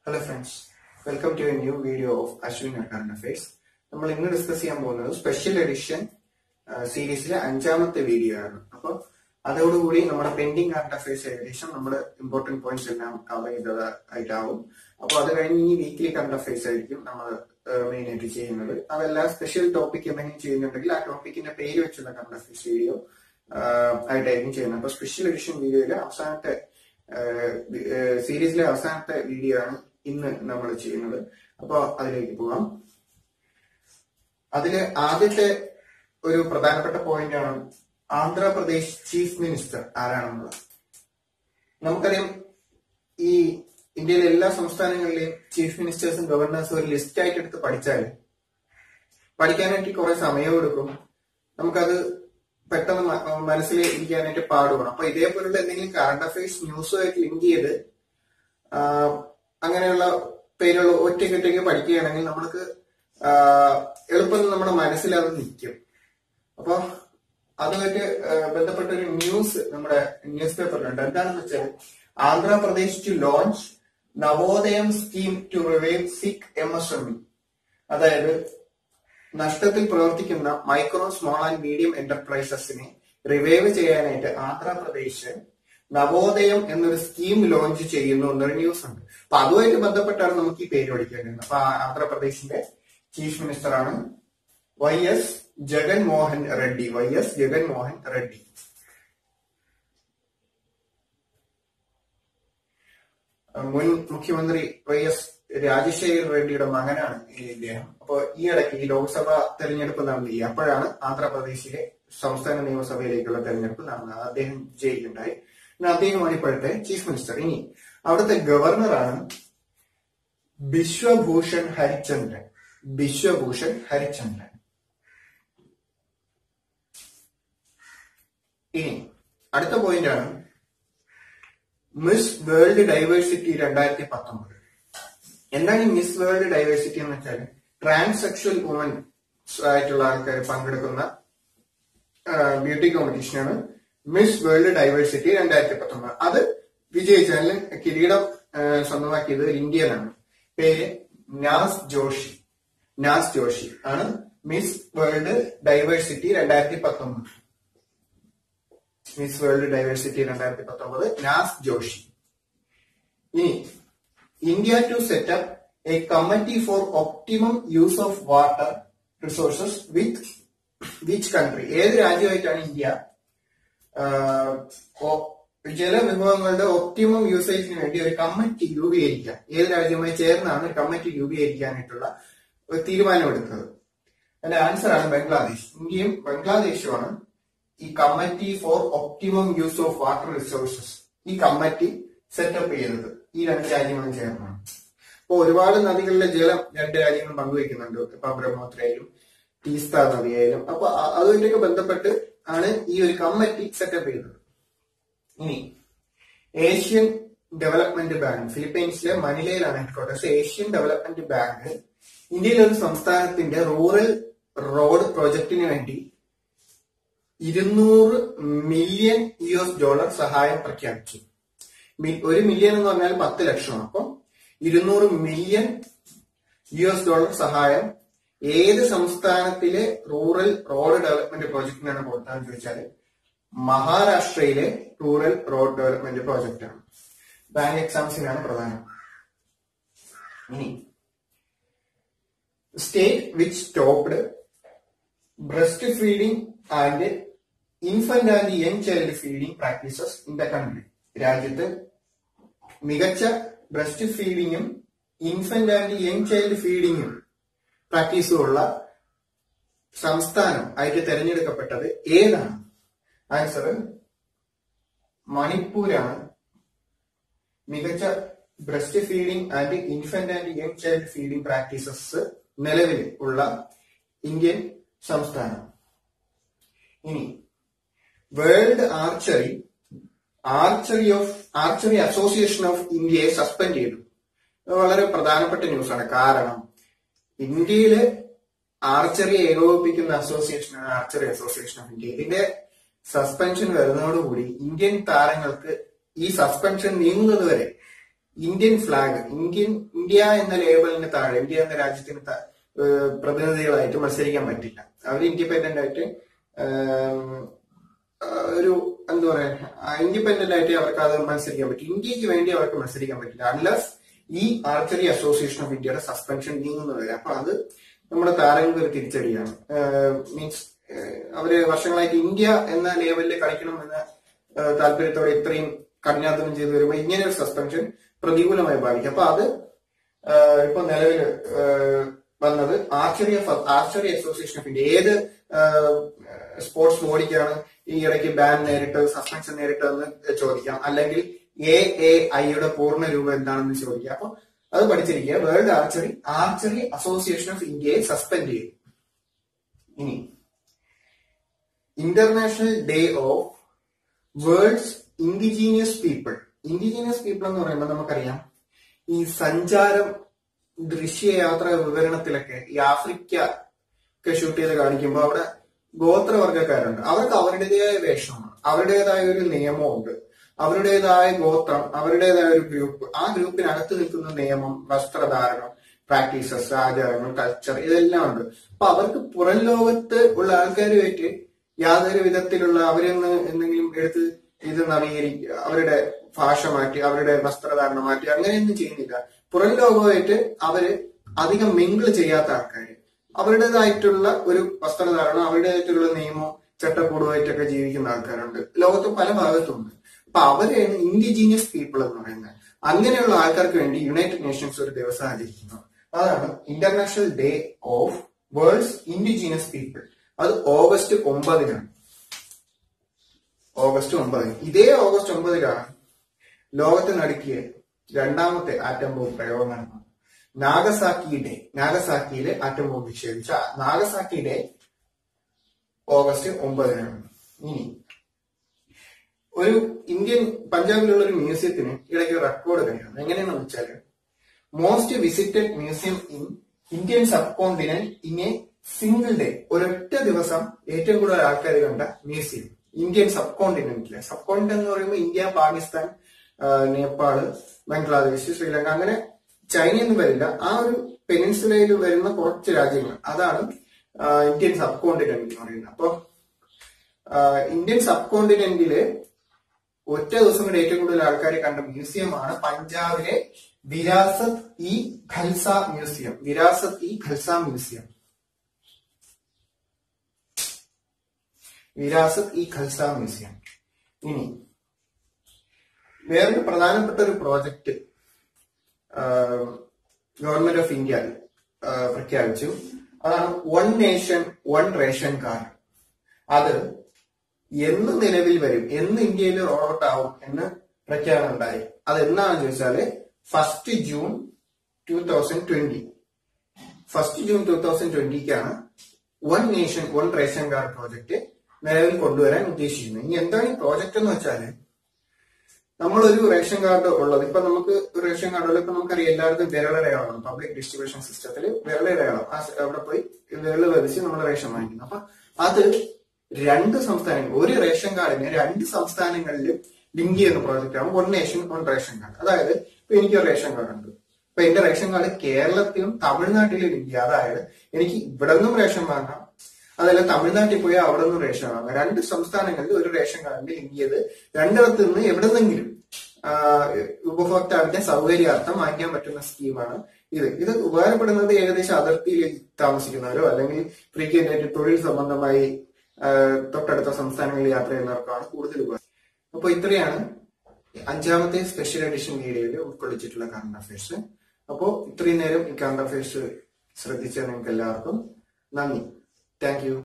hello friends welcome to a new video of Ashwin current affairs നമ്മൾ ഇന്ന് discuss ചെയ്യാൻ പോകുന്നത് സ്പെഷ്യൽ എഡിഷൻ സീരീസിലെ അഞ്ചാമത്തെ വീഡിയോ ആണ് അപ്പോൾ അതോടുകൂടി നമ്മുടെ പെൻഡിങ് കറണ്ട് അഫയേഴ്സ് ഏകദേശം നമ്മുടെ ഇമ്പോർട്ടന്റ് പോയിന്റ്സ് എല്ലാം കവർ ചെയ്തതായിട്ടാവും അപ്പോൾ അത് കഴിഞ്ഞ് ഇനി വീക്ക്ലി കറണ്ട് അഫയേഴ്സ് ആയിരിക്കും നമ്മൾ മെയിൻ ആയിട്ട് ചെയ്യുന്നത് അതെല്ലാം സ്പെഷ്യൽ ടോപ്പിക് എന്തെങ്കിലും ചെയ്യുന്നുണ്ടെങ്കിൽ ആ ടോപ്പിക്കിന്റെ പേര് വെച്ചുള്ള കറണ്ട് അഫയേഴ്സ് വീഡിയോ ആയിട്ടായിരിക്കും ചെയ്യുന്നത് അപ്പൊ സ്പെഷ്യൽ എഡിഷൻ വീഡിയോയിലെ അവസാനത്തെ സീരീസിലെ അവസാനത്തെ വീഡിയോ ആണ് ഇന്ന് നമ്മൾ ചെയ്യുന്നത് അപ്പോൾ അതിലേക്ക് പോകാം അതില് ആദ്യത്തെ ഒരു പ്രധാനപ്പെട്ട പോയിന്റ് ആണ് ആന്ധ്രാപ്രദേശ് ചീഫ് മിനിസ്റ്റർ ആരാണെന്നുള്ളത് നമുക്കറിയാം ഈ ഇന്ത്യയിലെ എല്ലാ സംസ്ഥാനങ്ങളിലെയും ചീഫ് മിനിസ്റ്റേഴ്സും ഗവർണേഴ്സും ഒരു ലിസ്റ്റ് ആയിട്ട് എടുത്ത് പഠിച്ചാൽ പഠിക്കാനായിട്ട് കുറെ സമയം എടുക്കും നമുക്കത് പെട്ടെന്ന് മനസ്സിൽ ഇരിക്കാനായിട്ട് പാടുപെടും അപ്പൊ ഇതേപോലുള്ള എന്തെങ്കിലും കറണ്ട് അഫയേഴ്സ് ന്യൂസുമായിട്ട് ലിങ്ക് ചെയ്ത് അങ്ങനെയുള്ള പേരുകൾ ഒറ്റയ്ക്ക് ഒറ്റയ്ക്ക് പഠിക്കുകയാണെങ്കിൽ നമുക്ക് എളുപ്പം നമ്മുടെ മനസ്സിൽ അത് നിൽക്കും അപ്പൊ അതുമായിട്ട് ബന്ധപ്പെട്ട ഒരു ന്യൂസ് നമ്മുടെ ന്യൂസ് പേപ്പറിലുണ്ട് എന്താണെന്ന് വെച്ചാൽ Andhra Pradesh to launch Navodayam scheme to revive sick M S M E അതായത് നഷ്ടത്തിൽ പ്രവർത്തിക്കുന്ന മൈക്രോ സ്മോൾ ആൻഡ് മീഡിയം എന്റർപ്രൈസസിനെ റിവൈവ് ചെയ്യാനായിട്ട് ആന്ധ്രാപ്രദേശ് നവോദയം എന്നൊരു സ്കീം ലോഞ്ച് ചെയ്യുന്നു എന്നൊരു ന്യൂസ് ഉണ്ട് അപ്പൊ അതുമായിട്ട് ബന്ധപ്പെട്ടാണ് നമുക്ക് ഈ പേര് പഠിക്കേണ്ടത് അപ്പൊ ആന്ധ്രാപ്രദേശിന്റെ ചീഫ് മിനിസ്റ്റർ ആണ് Y S Jaganmohan Reddy Y S Jaganmohan Reddy മുൻ മുഖ്യമന്ത്രി വൈ എസ് രാജശേഖർ റെഡ്ഡിയുടെ മകനാണ് ഇദ്ദേഹം അപ്പോൾ ഈ ഇടയ്ക്ക് ഈ ലോക്സഭ തെരഞ്ഞെടുപ്പ് നടന്നു അപ്പോഴാണ് ആന്ധ്രാപ്രദേശിലെ സംസ്ഥാന നിയമസഭയിലേക്കുള്ള തെരഞ്ഞെടുപ്പ് നടന്നത് അദ്ദേഹം വിജയിക്കുണ്ടായി പിന്നെ അദ്ദേഹമാണ് ഇപ്പോഴത്തെ ചീഫ് മിനിസ്റ്റർ ഇനി അവിടുത്തെ ഗവർണറാണ് ബിശ്വഭൂഷൺ ഹരിചന്ദ്രൻ ബിശ്വഭൂഷൺ ഹരിചന്ദ്രൻ ഇനി അടുത്ത പോയിന്റ് ആണ് മിസ് വേൾഡ് ഡൈവേഴ്സിറ്റി രണ്ടായിരത്തി പത്തൊമ്പത് എന്താണ് ഈ മിസ് വേൾഡ് ഡൈവേഴ്സിറ്റി എന്ന് വെച്ചാൽ ട്രാൻസെക്ഷൽ വുമൻ ആയിട്ടുള്ള ആൾക്കാർ പങ്കെടുക്കുന്ന ബ്യൂട്ടി കോമ്പറ്റീഷനാണ് മിസ് വേൾഡ് ഡൈവേഴ്സിറ്റി രണ്ടായിരത്തി പത്തൊമ്പത് അത് വിജയിച്ച അല്ലെങ്കിൽ കിരീടം സ്വന്തമാക്കിയത് ഇന്ത്യയിലാണ് പേര് നാസ് ജോഷി നാസ് ജോഷി ആണ് മിസ് വേൾഡ് ഡൈവേഴ്സിറ്റി രണ്ടായിരത്തി പത്തൊമ്പത് മിസ് വേൾഡ് ഡൈവേഴ്സിറ്റി രണ്ടായിരത്തി പത്തൊമ്പത് നാസ് ജോഷി ഇനി India to set up a committee for optimum use of water resources with which country ഏത് രാജ്യമായിട്ടാണ് ഇന്ത്യ ജലവിഭവങ്ങളുടെ ഒപ്റ്റിമം യൂസേജിന് വേണ്ടി ഒരു കമ്മിറ്റി രൂപീകരിക്കാൻ ഏത് രാജ്യവുമായി ചേർന്നാണ് ഒരു കമ്മിറ്റി രൂപീകരിക്കാനായിട്ടുള്ള ഒരു തീരുമാനമെടുത്തത് അതിന്റെ ആൻസർ ആണ് ബംഗ്ലാദേശ് ഇന്ത്യയും ബംഗ്ലാദേശുമാണ് ഈ committee for optimum use of water resources ഈ കമ്മിറ്റി സെറ്റപ്പ് ചെയ്തത് ഈ രണ്ട് രാജ്യങ്ങളും ചേർന്നാണ് അപ്പൊ ഒരുപാട് നദികളിലെ ജലം രണ്ട് രാജ്യങ്ങളും പങ്കുവെക്കുന്നുണ്ട് ഇപ്പൊ ബ്രഹ്മപുത്രയിലും ടീസ്ത നദിയായാലും അപ്പൊ അതുമായിട്ടൊക്കെ ബന്ധപ്പെട്ട് ആണ് ഈ ഒരു കമ്മിറ്റി സെറ്റപ്പ് ചെയ്തത് ഇനി ഏഷ്യൻ ഡെവലപ്മെന്റ് ബാങ്ക് ഫിലിപ്പൈൻസിലെ മനിലയിലാണ് ഹെഡ്ക്വാർട്ടേഴ്സ് ഏഷ്യൻ ഡെവലപ്മെന്റ് ബാങ്ക് ഇന്ത്യയിലെ ഒരു സംസ്ഥാനത്തിന്റെ റൂറൽ റോഡ് പ്രോജക്റ്റിന് വേണ്ടി ഇരുന്നൂറ് മില്യൺ യു എസ് ഡോളർ സഹായം പ്രഖ്യാപിച്ചു ഒരു മില്യൺ എന്ന് പറഞ്ഞാൽ പത്ത് ലക്ഷമാണ് അപ്പം ഇരുന്നൂറ് മില്യൺ യു എസ് ഡോളർ സഹായം ഏത് സംസ്ഥാനത്തിലെ റൂറൽ റോഡ് ഡെവലപ്മെന്റ് പ്രോജക്റ്റിനാണ് കൊടുത്തതെന്ന് ചോദിച്ചാൽ മഹാരാഷ്ട്രയിലെ റൂറൽ റോഡ് ഡെവലപ്മെന്റ് പ്രോജക്റ്റ് ആണ് ബാങ്ക് എക്സാംസിനാണ് പ്രധാനം ഇനി state which stopped breast feeding and infant and young child feeding practices in the country രാജ്യത്ത് മികച്ച ബ്രസ്റ്റ് ഫീഡിങ്ങും ഇൻഫന്റ് ആൻഡ് യങ് ചൈൽഡ് ഫീഡിങ്ങും പ്രാക്ടീസുമുള്ള സംസ്ഥാനം ആയിട്ട് തെരഞ്ഞെടുക്കപ്പെട്ടത് ഏതാണ് ആൻസർ മണിപ്പൂരാണ് മികച്ച breast feeding and infant and young child feeding practices നിലവിൽ ഉള്ള ഇന്ത്യൻ സംസ്ഥാനം ഇനി world archery archery of archery association of ഇന്ത്യയെ സസ്പെൻഡ് ചെയ്തു വളരെ പ്രധാനപ്പെട്ട ന്യൂസാണ് കാരണം ഇന്ത്യയില് ആർച്ചറി ഏകോപിപ്പിക്കുന്ന അസോസിയേഷനാണ് ആർച്ചറി അസോസിയേഷൻ ഓഫ് ഇന്ത്യ ഇതിന്റെ സസ്പെൻഷൻ വരുന്നതോടുകൂടി ഇന്ത്യൻ താരങ്ങൾക്ക് ഈ സസ്പെൻഷൻ നീങ്ങുന്നത് വരെ ഇന്ത്യൻ ഫ്ലാഗ് ഇന്ത്യൻ ഇന്ത്യ എന്ന ലേബലിന് താഴെ ഇന്ത്യ എന്ന രാജ്യത്തിന് ത- ഏഹ് പ്രതിനിധികളായിട്ട് മത്സരിക്കാൻ പറ്റില്ല അവർ ഇൻഡിപെൻഡന്റ് ആയിട്ട് ഏഹ്, ആഹ് ഒരു എന്താ പറയാ ഇൻഡിപെൻഡന്റ് ആയിട്ട് അവർക്ക് അത് മത്സരിക്കാൻ പറ്റും ഇന്ത്യക്ക് വേണ്ടി അവർക്ക് മത്സരിക്കാൻ പറ്റില്ല അൺലസ് ഈ ആർച്ചറി അസോസിയേഷൻ ഓഫ് ഇന്ത്യയുടെ സസ്പെൻഷൻ നീങ്ങുന്നവരെ അപ്പൊ അത് നമ്മുടെ താരങ്ങൾക്ക് ഒരു തിരിച്ചടിയാണ് മീൻസ് അവര് വർഷങ്ങളായിട്ട് ഇന്ത്യ എന്ന ലെവലിൽ കളിക്കണം എന്ന ഏഹ്, താല്പര്യത്തോടെ ഇത്രയും കഠിനാധ്വാനം ചെയ്തു വരുമ്പോൾ ഇങ്ങനെ ഒരു സസ്പെൻഷൻ പ്രതികൂലമായി ബാധിക്കും അപ്പൊ അത് ഏഹ്, ഇപ്പൊ നിലവിൽ വന്നത് archery of archery association of India ഏത് സ്പോർട്സ് ബോഡിക്കാണ് ഈ ഇടയ്ക്ക് ബാൻ നേരിട്ടത് സസ്പെൻഷൻ നേരിട്ടതെന്ന് ചോദിക്കാം അല്ലെങ്കിൽ എ എ ഐയുടെ പൂർണ്ണ രൂപം എന്താണെന്ന് ചോദിക്കാം അപ്പൊ അത് പഠിച്ചിരിക്കുക world archery archery association of ഇന്ത്യയെ സസ്പെൻഡ് ചെയ്തു ഇനി international day of world's indigenous people indigenous people എന്ന് പറയുമ്പോൾ നമുക്കറിയാം ഈ സഞ്ചാരം ദൃശ്യയാത്ര വിവരണത്തിലൊക്കെ ഈ ആഫ്രിക്ക ഒക്കെ ഷൂട്ട് ചെയ്ത് കാണിക്കുമ്പോൾ അവിടെ ഗോത്രവർഗക്കാരുണ്ട് അവർക്ക് അവരുടേതായ വേഷമാണ് അവരുടേതായ ഒരു നിയമമുണ്ട് അവരുടേതായ ഗോത്രം അവരുടേതായ ഒരു ഗ്രൂപ്പ് ആ ഗ്രൂപ്പിനകത്ത് നിൽക്കുന്ന നിയമം വസ്ത്രധാരണം പ്രാക്ടീസസ് ആചാരങ്ങൾ കൾച്ചർ ഇതെല്ലാം ഉണ്ട് അപ്പൊ അവർക്ക് പുറം ലോകത്ത് ഉള്ള ആൾക്കാരുമായിട്ട് യാതൊരു വിധത്തിലുള്ള അവരെന്ന് എന്തെങ്കിലും എടുത്ത് ഇത് നവീകരിക്കുക അവരുടെ ഭാഷ മാറ്റി അവരുടെ വസ്ത്രധാരണം മാറ്റി അങ്ങനെയൊന്നും ചെയ്യുന്നില്ല പുറം ലോകമായിട്ട് അവര് അധികം മിങ്കിൾ ചെയ്യാത്ത ആൾക്കാർ അവരുടേതായിട്ടുള്ള ഒരു വസ്ത്രധാരണം അവരുടേതായിട്ടുള്ള നിയമവും ചട്ടക്കൂടുമായിട്ടൊക്കെ ജീവിക്കുന്ന ആൾക്കാരുണ്ട് ലോകത്ത് പല ഭാഗത്തുണ്ട് അപ്പൊ അവരെയാണ് ഇൻഡിജീനിയസ് പീപ്പിൾ എന്ന് പറയുന്നത് അങ്ങനെയുള്ള ആൾക്കാർക്ക് വേണ്ടി യുണൈറ്റഡ് നേഷൻസ് ഒരു ദിവസം ആചരിക്കുന്നു അതാണ് international day of world's indigenous people അത് ഓഗസ്റ്റ് ഒമ്പതിനാണ് ഓഗസ്റ്റ് ഒമ്പതിന് ഇതേ ഓഗസ്റ്റ് ഒമ്പതിലാണ് ലോകത്തെ നടുക്കിയ രണ്ടാമത്തെ ആറ്റം ബോംബ് പ്രയോഗം നടന്നത് നാഗസാക്കി ഡേ നാഗസാക്കിയിലെ ആറ്റം ബോംബ് വിക്ഷേപിച്ച നാഗസാക്കി ഡേ ഓഗസ്റ്റ് ഒമ്പതിനാണ് ഇനി ഒരു ഇന്ത്യൻ പഞ്ചാബിലുള്ള ഒരു മ്യൂസിയത്തിന് ഇടയ്ക്ക് റെക്കോർഡ് കഴിയാണ് എങ്ങനെയാണെന്ന് വെച്ചാൽ most visited museum in Indian subcontinent in a single day ഒരൊറ്റ ദിവസം ഏറ്റവും കൂടുതൽ ആൾക്കാർ കണ്ട മ്യൂസിയം ഇന്ത്യൻ സബ് കോണ്ടിനെന്റിലെ സബ് കോണ്ടിനെന്റ് എന്ന് പറയുമ്പോൾ ഇന്ത്യ പാകിസ്ഥാൻ ആ, നേപ്പാള് ബംഗ്ലാദേശ് ശ്രീലങ്ക അങ്ങനെ ചൈനയൊന്നും വരില്ല ആ ഒരു പെനിൻസുലയിൽ വരുന്ന കുറച്ച് രാജ്യങ്ങൾ അതാണ് ആ, ഇന്ത്യൻ സബ് കോണ്ടിനെന്റ് എന്ന് പറയുന്നത് അപ്പൊ ആ, ഇന്ത്യൻ സബ് കോണ്ടിനെന്റില് ഒറ്റ ദിവസം കൊണ്ട് ഏറ്റവും കൂടുതൽ ആൾക്കാർ കണ്ട മ്യൂസിയമാണ് പഞ്ചാബിലെ Virasat e Khalsa museum Virasat e Khalsa museum Virasat e Khalsa museum ഇനി വേറൊരു പ്രധാനപ്പെട്ട ഒരു പ്രോജക്റ്റ് ഗവൺമെന്റ് ഓഫ് ഇന്ത്യ ആ, പ്രഖ്യാപിച്ചു അതാണ് one nation one ration card അത് എന്ന് നിലവിൽ വരും എന്ന് ഇന്ത്യയിൽ റോൾ ഔട്ട് ആവും എന്ന് പ്രഖ്യാപനം ഉണ്ടായി അത് എന്നാണെന്ന് ചോദിച്ചാല് first June two thousand twenty first June two thousand ട്വന്റിക്കാണ് one nation one ration card project നിലവിൽ കൊണ്ടുവരാൻ ഉദ്ദേശിക്കുന്നത് ഇനി എന്താണ് ഈ പ്രോജക്റ്റ് എന്ന് വെച്ചാല് നമ്മളൊരു റേഷൻ കാർഡ് ഉള്ളത് ഇപ്പൊ നമുക്ക് ഒരു റേഷൻ കാർഡ് ഉള്ളത് ഇപ്പൊ നമുക്കറിയാം എല്ലായിടത്തും വിരളടയാളമാണ് പബ്ലിക് ഡിസ്ട്രിബ്യൂഷൻ സിസ്റ്റത്തിൽ വിരളടയാളം ആ സ- അവിടെ പോയി വിരള് വരച്ച് നമ്മൾ റേഷൻ വാങ്ങിക്കുന്നു അപ്പൊ അത് രണ്ട് സംസ്ഥാനങ്ങൾ ഒരു റേഷൻ കാർഡിന് രണ്ട് സംസ്ഥാനങ്ങളിലും ലിങ്ക് ചെയ്യുന്ന പ്രോജക്റ്റ് ആണ് one nation one ration card അതായത് ഇപ്പൊ എനിക്ക് ഒരു റേഷൻ കാർഡ് ഉണ്ട് ഇപ്പൊ എന്റെ റേഷൻ കാർഡ് കേരളത്തിലും തമിഴ്നാട്ടിലും ലിങ്ക് ചെയ്യുക അതായത് എനിക്ക് ഇവിടെ നിന്നും റേഷൻ വാങ്ങാം അതല്ല തമിഴ്നാട്ടിൽ പോയി അവിടെ നിന്നും റേഷൻ വാങ്ങാം രണ്ട് സംസ്ഥാനങ്ങളിൽ ഒരു റേഷൻ കാർഡിൽ ലിങ്ക് ചെയ്ത് രണ്ടിടത്ത് നിന്ന് എവിടെ നിന്നെങ്കിലും ആ, ഉപഭോക്താവിന്റെ സൗകര്യാർത്ഥം വാങ്ങിക്കാൻ പറ്റുന്ന സ്കീമാണ് ഇത് ഇത് ഉപകാരപ്പെടുന്നത് ഏകദേശം അതിർത്തിയിൽ താമസിക്കുന്നവരോ അല്ലെങ്കിൽ ഫ്രീക്വന്റ് ആയിട്ട് തൊഴിൽ സംബന്ധമായി ആ, തൊട്ടടുത്ത സംസ്ഥാനങ്ങളിൽ യാത്ര ചെയ്യുന്നവർക്കാണ് കൂടുതൽ ഉപകാരം അപ്പോൾ ഇത്രയാണ് അഞ്ചാമത്തെ സ്പെഷ്യൽ എഡിഷൻ വീഡിയോയിൽ ഉൾക്കൊള്ളിച്ചിട്ടുള്ള കറണ്ട് അഫയേഴ്സ് അപ്പോൾ ഇത്രയും നേരം ഈ കറണ്ട് അഫയേഴ്സ് ശ്രദ്ധിച്ച നിങ്ങൾക്ക് എല്ലാവർക്കും നന്ദി താങ്ക് യു